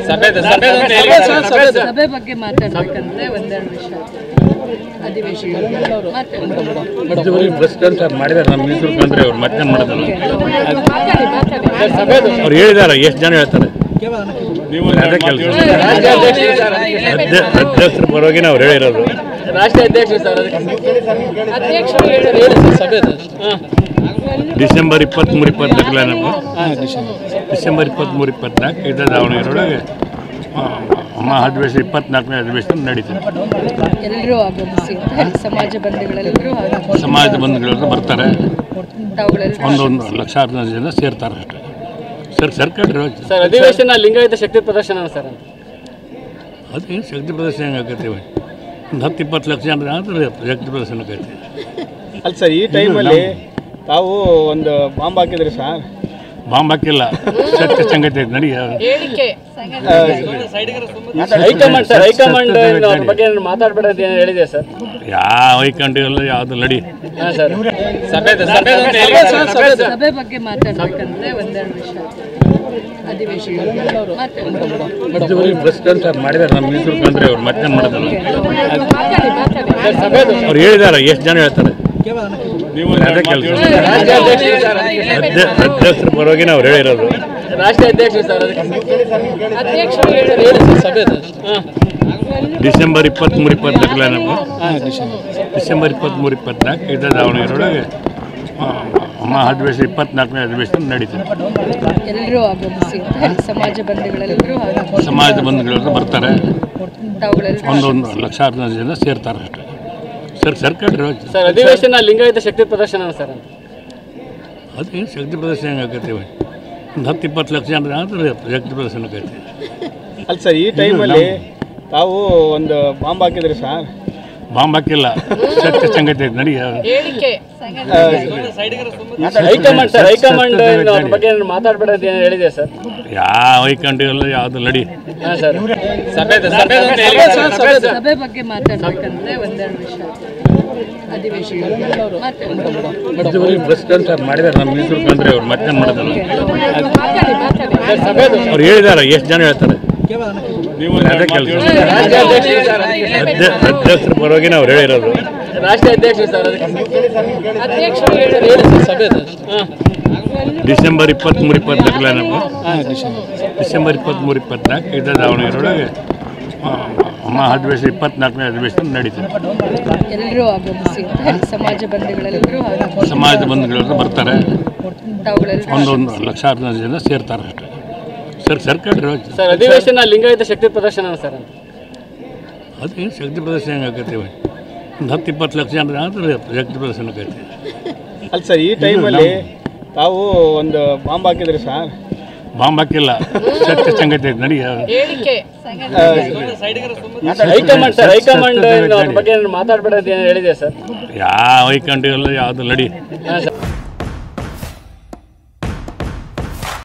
ಸಭೆ ಬಗ್ಗೆ ಮಾತಾಡ್ಬೇಕಂದ್ರೆ ಒಂದೆರಡು ವಿಷಯ ಅಧಿವೇಶನ ಮಾತಾಡಿ ಇದುವರೆಗೆ ಪ್ರೆಸಿಡೆಂಟ್ ಅವ್ರು ಮಾಡಿದ್ದಾರೆ ನಮ್ಮ ಮೀಸಲು ಕಂಡ್ರೆ ಅವ್ರು ಮತ್ತೆ ಮಾಡೋದಲ್ಲ ಮಾತಾಡಿ ಮಾತಾಡಿ ಅವ್ರು ಹೇಳಿದ್ದಾರೆ ಎಷ್ಟು ಜನ ಹೇಳ್ತಾರೆ ಅದೇ ಕೆಲಸ ಅಧ್ಯಕ್ಷರ ಪರವಾಗಿನ ಅವ್ರು ಹೇಳಿರೋದು ರಾಷ್ಟ್ರೀಯ ಅಧ್ಯಕ್ಷರು ಸರ್ ಅಧ್ಯಕ್ಷರು ಹೇಳಿದ್ರು ಡಿಸೆಂಬರ್ ಇಪ್ಪತ್ತ್ಮೂರು ಇಪ್ಪತ್ನಾಲ್ಕಲ್ಲ ನಾವು ಡಿಸೆಂಬರ್ ಇಪ್ಪತ್ತ್ಮೂರು ಇಪ್ಪತ್ನಾಲ್ಕು ಇದ್ದ ದಾವಣಗೆರೆಯೊಳಗೆ ಆ, ಮಹಾ ಅಧಿವೇಶನ ಇಪ್ಪತ್ನಾಲ್ಕನೇ ಅಧಿವೇಶನ ನಡೀತದೆ ಎಲ್ಲರೂ ಆಗಮಿಸಿ ಸಮಾಜ ಬಂಧುಗಳೆಲ್ಲರೂ ಆಗಮಿಸಿ ಸಮಾಜದ ಬಂಧುಗಳು ಬರ್ತಾರೆ ತಾವುಗಳೆಲ್ಲರೂ ಒಂದೊಂದು ಲಕ್ಷಾರ್ಧ ಜನ ಸೇರ್ತಾರೆ ಅಷ್ಟೇ ಸರ್ ಸರ್ಕಾರ ಸರ್ ಅಧಿವೇಶನ ಲಿಂಗಾಯತ ಶಕ್ತಿ ಪ್ರದರ್ಶನ ಸರ್ ಅಂತ ಅದೇನು ಶಕ್ತಿ ಪ್ರದರ್ಶನ ಹೆಂಗಾಕೈತಿ ಒಂದು ಹತ್ತು ಇಪ್ಪತ್ತು ಲಕ್ಷ ಜನ ಆದರೆ ಶಕ್ತಿ ಪ್ರದರ್ಶನ ಆಕೈತಿ ಅಲ್ಲ ಸರ್ ಈ ಟೈಮಲ್ಲಿ ತಾವು ಒಂದು ಬಾಂಬ್ ಹಾಕಿದ್ರಿ ಸರ್ ಬಾಂಬ್ ಹಾಕಿಲ್ಲ ಶಕ್ತಿ ಸಂಗತಿ ಐತೆ ನಡಿ ಹೇಳಿಕೆ ಹೈಕಮಾಂಡ್ ಸರ್ ಹೈಕಮಾಂಡ್ ಅವ್ರ ಬಗ್ಗೆ ಏನಾದ್ರು ಮಾತಾಡ್ಬೇಡ ಅಂತ ಏನಾದ್ರು ಹೇಳಿದೆ ಸರ್ ಯಾವ ಹೈಕಂಡಿಲ್ಲ ಯಾವುದು ನಡಿ ಹಾಂ ಸರ್ ಸಭೆ ಸಭೆ ಬಗ್ಗೆ ಮಾತಾಡ್ಬೇಕಂದ್ರೆ ಒಂದೆರಡು ವಿಷಯ ಅಧಿವೇಶನ ಮಾತಾಡಿ ಇದುವರೆಗೆ ಪ್ರೆಸಿಡೆಂಟ್ ಅವ್ರು ಮಾಡಿದ್ದಾರೆ ನಮ್ಮ ಮೀಸಲು ಕಂಡ್ರೆ ಅವ್ರು ಮತ್ತೆ ಮಾಡೋದಲ್ಲ ಮಾತಾಡಿ ಮಾತಾಡಿ ಅವ್ರು ಹೇಳಿದ್ದಾರೆ ಎಷ್ಟು ಜನ ಹೇಳ್ತಾರೆ ಅದೇ ಕೆಲಸ ಅಧ್ಯಕ್ಷರ ಪರವಾಗಿನ ಅವ್ರು ಹೇಳಿರೋದು ರಾಷ್ಟ್ರೀಯ ಅಧ್ಯಕ್ಷರು ಸರ್ ಅಧ್ಯಕ್ಷರು ಹೇಳಿದ್ರು ಡಿಸೆಂಬರ್ ಇಪ್ಪತ್ತ್ಮೂರು ಇಪ್ಪತ್ನಾಲ್ಕಲ್ಲ ನಾವು ಡಿಸೆಂಬರ್ ಇಪ್ಪತ್ತ್ಮೂರು ಇಪ್ಪತ್ನಾಲ್ಕು ಇದ್ದ ದಾವಣಗೆರೆಯೊಳಗೆ ಆ, ಮಹಾ ಅಧಿವೇಶನ ಇಪ್ಪತ್ನಾಲ್ಕನೇ ಅಧಿವೇಶನ ನಡೀತದೆ ಎಲ್ಲರೂ ಆಗಮಿಸಿ ಸಮಾಜ ಬಂಧುಗಳೆಲ್ಲರೂ ಆಗಮಿಸಿ ಸಮಾಜದ ಬಂಧುಗಳು ಬರ್ತಾರೆ ತಾವುಗಳೆಲ್ಲರೂ ಒಂದೊಂದು ಲಕ್ಷಾರ್ಧ ಜನ ಸೇರ್ತಾರೆ ಅಷ್ಟೇ ಸರ್ ಸರ್ಕಾರ ಸರ್ ಅಧಿವೇಶನ ಲಿಂಗಾಯತ ಶಕ್ತಿ ಪ್ರದರ್ಶನ ಸರ್ ಅಂತ ಅದೇನು ಶಕ್ತಿ ಪ್ರದರ್ಶನ ಹೆಂಗಾಕೈತಿ ಒಂದು ಹತ್ತು ಇಪ್ಪತ್ತು ಲಕ್ಷ ಜನ ಆದರೆ ಶಕ್ತಿ ಪ್ರದರ್ಶನ ಆಕೈತಿ ಅಲ್ಲ ಸರ್ ಈ ಟೈಮಲ್ಲಿ ತಾವು ಒಂದು ಬಾಂಬ್ ಹಾಕಿದ್ರಿ ಸರ್ ಬಾಂಬ್ ಹಾಕಿಲ್ಲ ಶಕ್ತಿ ಸಂಗತಿ ಐತೆ ನಡಿ ಹೇಳಿಕೆ ಹೈಕಮಾಂಡ್ ಸರ್ ಹೈಕಮಾಂಡ್ ಅವ್ರ ಬಗ್ಗೆ ಏನಾದ್ರು ಮಾತಾಡ್ಬೇಡ ಅಂತ ಏನಾದ್ರು ಹೇಳಿದೆ ಸರ್ ಯಾವ ಹೈಕಂಡಿಲ್ಲ ಯಾವುದು ನಡಿ ಹಾಂ ಸರ್ ಸಭೆ ಸಭೆ ಬಗ್ಗೆ ಮಾತಾಡ್ಬೇಕಂದ್ರೆ ಒಂದೆರಡು ವಿಷಯ ಅಧಿವೇಶನ ಮಾತಾಡಿ ಇದುವರೆಗೆ ಪ್ರೆಸಿಡೆಂಟ್ ಅವ್ರು ಮಾಡಿದ್ದಾರೆ ನಮ್ಮ ಮೀಸಲು ಕಂಡ್ರೆ ಅವ್ರು ಮತ್ತೆ ಮಾಡೋದಲ್ಲ ಮಾತಾಡಿ ಮಾತಾಡಿ ಅವ್ರು ಹೇಳಿದ್ದಾರೆ ಎಷ್ಟು ಜನ ಹೇಳ್ತಾರೆ ಅದೇ ಕೆಲಸ ಅಧ್ಯಕ್ಷರ ಪರವಾಗಿನ ಅವ್ರು ಹೇಳಿರೋದು ರಾಷ್ಟ್ರೀಯ ಅಧ್ಯಕ್ಷರು ಸರ್ ಅಧ್ಯಕ್ಷರು ಹೇಳಿದ್ರು ಡಿಸೆಂಬರ್ ಇಪ್ಪತ್ತ್ಮೂರು ಇಪ್ಪತ್ನಾಲ್ಕಲ್ಲ ನಾವು ಡಿಸೆಂಬರ್ ಇಪ್ಪತ್ತ್ಮೂರು ಇಪ್ಪತ್ನಾಲ್ಕು ಇದ್ದ ದಾವಣಗೆರೆಯೊಳಗೆ ಆ, ಮಹಾ ಅಧಿವೇಶನ ಇಪ್ಪತ್ನಾಲ್ಕನೇ ಅಧಿವೇಶನ ನಡೀತದೆ ಎಲ್ಲರೂ ಆಗಮಿಸಿ ಸಮಾಜ ಬಂಧುಗಳೆಲ್ಲರೂ ಆಗಮಿಸಿ ಸಮಾಜದ ಬಂಧುಗಳು ಬರ್ತಾರೆ ತಾವುಗಳೆಲ್ಲರೂ ಒಂದೊಂದು ಲಕ್ಷಾರ್ಧ ಜನ ಸೇರ್ತಾರೆ ಅಷ್ಟೇ ಸರ್ ಸರ್ಕಾರ ಸರ್ ಅಧಿವೇಶನ ಲಿಂಗಾಯತ ಶಕ್ತಿ ಪ್ರದರ್ಶನ ಸರ್ ಅಂತ ಅದೇನು ಶಕ್ತಿ ಪ್ರದರ್ಶನ ಹೆಂಗಾಕೈತಿ ಒಂದು ಹತ್ತು ಇಪ್ಪತ್ತು ಲಕ್ಷ ಜನ ಆದರೆ ಶಕ್ತಿ ಪ್ರದರ್ಶನ ಆಕೈತಿ ಅಲ್ಲ ಸರ್ ಈ ಟೈಮಲ್ಲಿ ತಾವು ಒಂದು ಬಾಂಬ್ ಹಾಕಿದ್ರಿ ಸರ್ ಬಾಂಬ್ ಹಾಕಿಲ್ಲ ಶಕ್ತಿ ಸಂಗತಿ ಐತೆ ನಡಿ ಹೇಳಿಕೆ ಹೈಕಮಾಂಡ್ ಸರ್ ಹೈಕಮಾಂಡ್ ಅವ್ರ ಬಗ್ಗೆ ಏನಾದ್ರು ಮಾತಾಡ್ಬೇಡ ಅಂತ ಏನಾದ್ರು ಹೇಳಿದೆ ಸರ್ ಯಾವ ಹೈಕಂಡಿಲ್ಲ ಯಾವುದು ನಡಿ ಹಾಂ ಸರ್